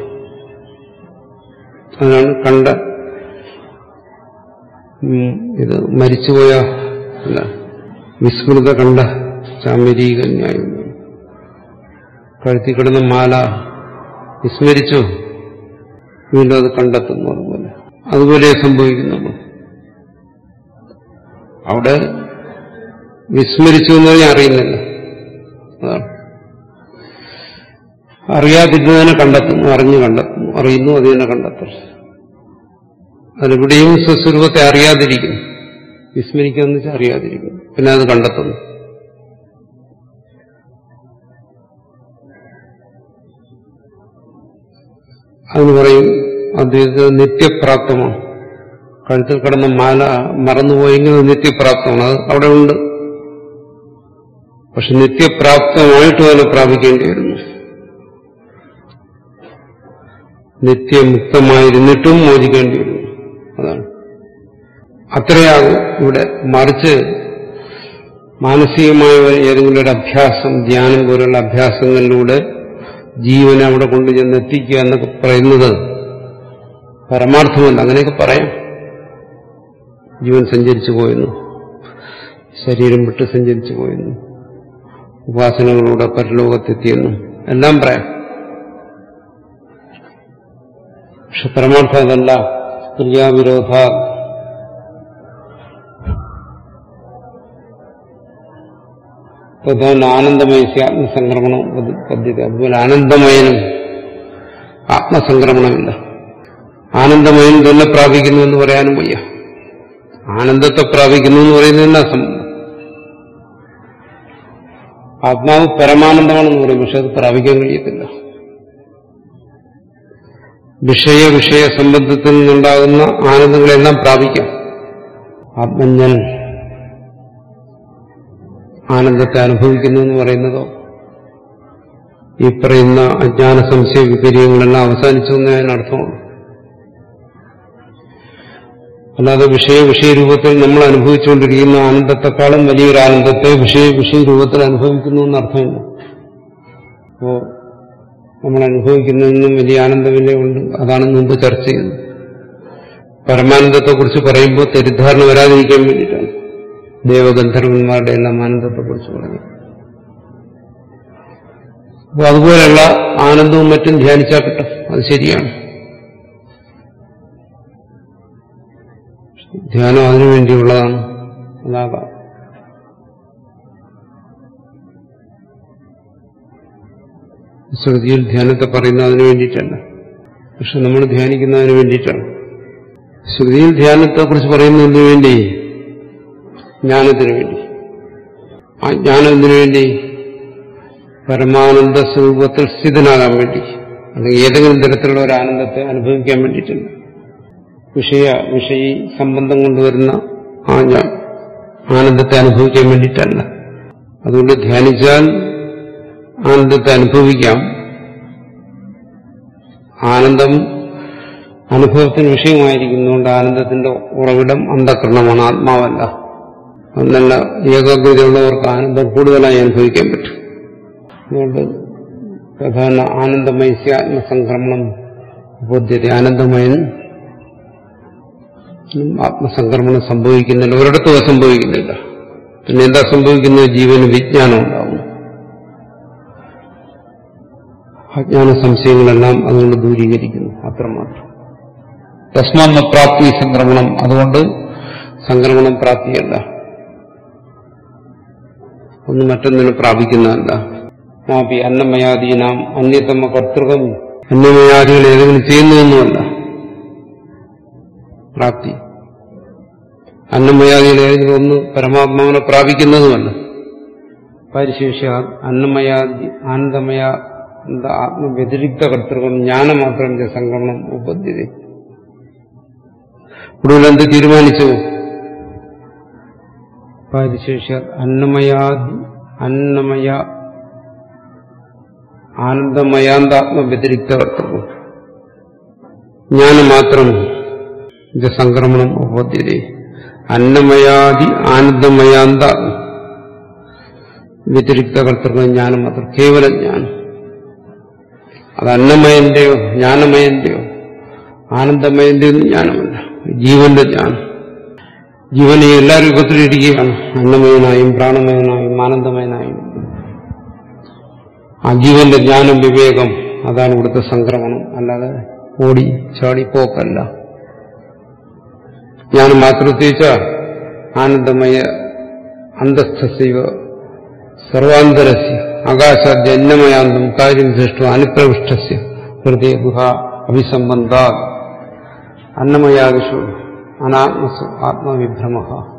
B: അതാണ് കണ്ട ഇത് മരിച്ചുപോയ അല്ല വിസ്മൃത കണ്ട ചാമരീകന്യായം കഴുത്തി കിടന്ന മാല വിസ്മരിച്ചു വീണ്ടും അത് കണ്ടെത്തുന്നു അതുപോലെ അതുപോലെ സംഭവിക്കുന്നുള്ളൂ അവിടെ വിസ്മരിച്ചു എന്ന് പറഞ്ഞാൽ അറിയുന്നില്ല അതാണ് അറിയാതിരുന്നതിനെ കണ്ടെത്തുന്നു അറിഞ്ഞു കണ്ടെത്തുന്നു അറിയുന്നു അത് തന്നെ കണ്ടെത്തുന്നു അതിലെവിടെയും സ്വസ്വരൂപത്തെ അറിയാതിരിക്കുന്നു വിസ്മരിക്കുക എന്ന് വെച്ചാൽ അറിയാതിരിക്കുന്നു പിന്നെ അത് കണ്ടെത്തുന്നു അതിന് പറയും അദ്വൈത നിത്യപ്രാപ്തമാണ് കഴുത്തിൽ കിടന്ന മാല മറന്നുപോയെങ്കിൽ അത് നിത്യപ്രാപ്തമാണ് അത് അവിടെ ഉണ്ട് പക്ഷെ നിത്യപ്രാപ്തമായിട്ടും അതിനെ പ്രാപിക്കേണ്ടി വരുന്നു നിത്യമുക്തമായിരുന്നിട്ടും മോചിക്കേണ്ടി വരുന്നു അതാണ് അത്രയാകും ഇവിടെ മറിച്ച് മാനസികമായ ഏതെങ്കിലും ഒരു അഭ്യാസം ധ്യാനം പോലുള്ള അഭ്യാസങ്ങളിലൂടെ ജീവനെ അവിടെ കൊണ്ടുചെന്ന് എത്തിക്കുക എന്നൊക്കെ പറയുന്നത് പരമാർത്ഥമല്ല അങ്ങനെയൊക്കെ പറയാം ജീവൻ സഞ്ചരിച്ചു പോയെന്നു ശരീരം വിട്ട് സഞ്ചരിച്ചു പോയെന്നു ഉപാസനകളൂടെ പരലോകത്തെത്തിയെന്നു എല്ലാം പറയാം പക്ഷെ പരമാർത്ഥം അതല്ല ക്രിയാവിരോധ പ്രധാന ആനന്ദമയസ്യ ആത്മസംക്രമണം പദ്ധതി അതുപോലെ ആനന്ദമയനും ആത്മസംക്രമണമില്ല ആനന്ദമയൻ തന്നെ പ്രാപിക്കുന്നു എന്ന് പറയാനും വയ്യ ആനന്ദത്തെ പ്രാപിക്കുന്നു എന്ന് പറയുന്നത് എന്നാ സംബന്ധം ആത്മാവ് പരമാനന്ദമാണെന്ന് പറയും പക്ഷെ അത് പ്രാപിക്കാൻ കഴിയത്തില്ല വിഷയ വിഷയ സംബന്ധത്തിൽ നിന്നുണ്ടാകുന്ന ആനന്ദങ്ങളെല്ലാം പ്രാപിക്കാം ആത്മജ്ഞൻ ആനന്ദത്തെ അനുഭവിക്കുന്നു എന്ന് പറയുന്നതോ ഈ പറയുന്ന അജ്ഞാന സംശയ വിപര്യങ്ങളെല്ലാം അവസാനിച്ചു എന്നേ അതിനർത്ഥമാണ് അല്ലാതെ വിഷയ വിഷയരൂപത്തിൽ നമ്മൾ അനുഭവിച്ചുകൊണ്ടിരിക്കുന്ന ആനന്ദത്തെക്കാളും വലിയൊരു ആനന്ദത്തെ വിഷയ വിഷയരൂപത്തിൽ അനുഭവിക്കുന്നു എന്നർത്ഥമില്ല അപ്പോ നമ്മൾ അനുഭവിക്കുന്നതിനും വലിയ ആനന്ദമില്ലേ ഉണ്ട് അതാണ് മുമ്പ് ചർച്ച ചെയ്തത് പരമാനന്ദത്തെക്കുറിച്ച് പറയുമ്പോൾ തെറ്റിദ്ധാരണ വരാതിരിക്കാൻ വേണ്ടിയിട്ടാണ് ദേവഗന്ധർവന്മാരുടെ എല്ലാം ആനന്ദത്തെക്കുറിച്ച് പറഞ്ഞു അപ്പോൾ അതുപോലെയുള്ള ആനന്ദവും മറ്റും ധ്യാനിച്ചാൽ കിട്ടും അത് ശരിയാണ് ധ്യാനം അതിനു വേണ്ടിയുള്ളതാണ് അതാകാം ശ്രുതിയിൽ ധ്യാനത്തെ പറയുന്നത് അതിനു വേണ്ടിയിട്ടല്ല പക്ഷെ നമ്മൾ ധ്യാനിക്കുന്നതിന് വേണ്ടിയിട്ടാണ് ശ്രുതിയിൽ ധ്യാനത്തെക്കുറിച്ച് പറയുന്നതിന് വേണ്ടി ജ്ഞാനത്തിന് വേണ്ടി ആ ജ്ഞാനത്തിന് വേണ്ടി പരമാനന്ദ സ്വരൂപത്തിൽ സ്ഥിതനാകാൻ വേണ്ടി അല്ലെങ്കിൽ ഏതെങ്കിലും തരത്തിലുള്ള ഒരു ആനന്ദത്തെ അനുഭവിക്കാൻ വേണ്ടിയിട്ടുണ്ട് വിഷയ വിഷയി സംബന്ധം കൊണ്ടുവരുന്ന ആ ഞാൻ ആനന്ദത്തെ അനുഭവിക്കാൻ വേണ്ടിയിട്ടല്ല അതുകൊണ്ട് ധ്യാനിച്ചാൽ ആനന്ദത്തെ അനുഭവിക്കാം ആനന്ദം അനുഭവത്തിന് വിഷയമായിരിക്കുന്നതുകൊണ്ട് ആനന്ദത്തിന്റെ ഉറവിടം അന്ധകരണമാണ് ആത്മാവല്ല അന്നല്ല ഏകാഗ്രതയുള്ളവർക്ക് ആനന്ദം കൂടുതലായി അനുഭവിക്കാൻ പറ്റും അതുകൊണ്ട് പ്രധാന ആനന്ദമയസ്യ ആത്മസംക്രമണം ബോധ്യത ആനന്ദമയൻ ആത്മസംക്രമണം സംഭവിക്കുന്നില്ല ഒരിടത്തും അത് സംഭവിക്കുന്നില്ല പിന്നെ എന്താ സംഭവിക്കുന്നത് ജീവന് വിജ്ഞാനം ഉണ്ടാവും അജ്ഞാന സംശയങ്ങളെല്ലാം അതുകൊണ്ട് ദൂരീകരിക്കുന്നു അത്രമാത്രം തസ്മാന്ന പ്രാപ്തി സംക്രമണം അതുകൊണ്ട് സംക്രമണം പ്രാപ്തിയല്ല ഒന്ന് മറ്റൊന്നിനെ പ്രാപിക്കുന്നതല്ല നാപി അന്നമയാദീനാം അന്യതമ കർത്തൃകം അന്നമയാദികൾ ഏതെങ്കിലും ചെയ്യുന്നതൊന്നുമല്ല പ്രാപ്തി അന്നമയാദികൾ ഏതെങ്കിലും ഒന്ന് പരമാത്മാവിനെ പ്രാപിക്കുന്നതുമല്ല പരിശേഷ അന്നമയാദി ആനന്ദമയ ആത്മവ്യതിരിക്ത കർത്തൃകം ജ്ഞാനമാത്രം സംക്രമണം ഉപദ്ധ്യത ഒടുവിൽ എന്ത് തീരുമാനിച്ചു പരിശേഷ അന്നമയാദി അന്നമയ ആനന്ദമയാന്താത്മവ്യതിരിക്ത കർത്തൃകം ജ്ഞാനമാത്രം ഇത് സംക്രമണം ഉപദ്ധ്യത അന്നമയാദി ആനന്ദമയാന്ത വ്യതിരിക്ത കർത്തൃകം ജ്ഞാനം മാത്രം കേവല ജ്ഞാനം അത് അന്നമയന്റെയോ ജ്ഞാനമയന്റെയോ ആനന്ദമയന്റെയോ ജ്ഞാനമല്ല ജീവന്റെ ജ്ഞാനം ജീവനെ എല്ലാ രൂപത്തിലും ഇരിക്കുകയാണ് അന്നമയനായും പ്രാണമയനായും ആനന്ദമയനായും ആ ജീവന്റെ ജ്ഞാനം വിവേകം അതാണ് ഇവിടുത്തെ സംക്രമണം അല്ലാതെ ഓടി ചാടി പോക്കല്ല ജ്ഞാനം മാത്രത്തേച്ച ആനന്ദമയ അന്തസ്ഥസൈവ സർവാന്തരസ്യ ആകാശാദ്യന്നമയാന്തം കാര്യം സൃഷ്ട അനുപ്രവിഷ്ടസ്യ ഹൃദയ ഗുഹ അഭിസംബന്ധാ അന്നമയാദിഷു അനാത്മസു ആത്മവിഭ്രമ